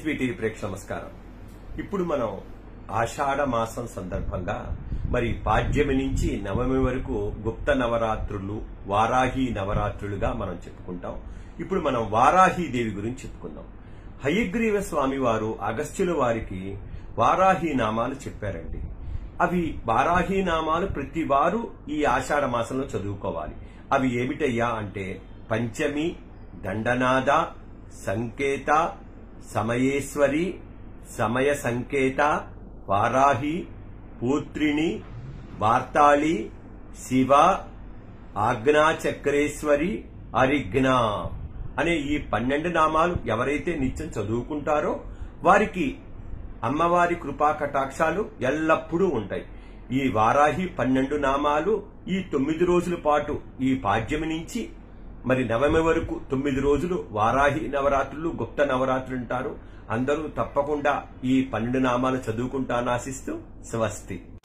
SB TV ప్రేక్ష నమస్కారం ఇప్పుడు మనం ఆషాఢ మాసం సందర్భంగా మరి పాడ్యమి నుంచి నవమి వరకు గుప్త నవరాత్రులు వారాహి నవరాత్రులుగా మనం చెప్పుకుంటాం ఇప్పుడు మనం వారాహి దేవి గురించి చెప్పుకుందాం హయగ్రీవ స్వామి వారు అగస్త్యుల వారికి వారాహి నామాలు చెప్పారండి అవి వారాహి నామాలు ప్రతి వారు ఈ ఆషాఢ మాసంలో చదువుకోవాలి అవి ఏమిటయ్యా అంటే పంచమి దండనాద సంకేత సమయేశ్వరి సమయ సంకేత వారాహి పూత్రిణి వార్తాళి శివ ఆజ్ఞాచక్రేశ్వరి అరిజ్ఞా అనే ఈ పన్నెండు నామాలు ఎవరైతే నిత్యం చదువుకుంటారో వారికి అమ్మవారి కృపా కటాక్షాలు ఎల్లప్పుడూ ఉంటాయి ఈ వారాహి పన్నెండు నామాలు ఈ తొమ్మిది రోజుల పాటు ఈ పాడ్యమి నుంచి మరి నవమి వరకు తొమ్మిది రోజులు వారాహి నవరాత్రులు గుప్త నవరాత్రులు అంటారు అందరూ తప్పకుండా ఈ పన్నెండు నామాలు చదువుకుంటానాశిస్తూ స్వస్తి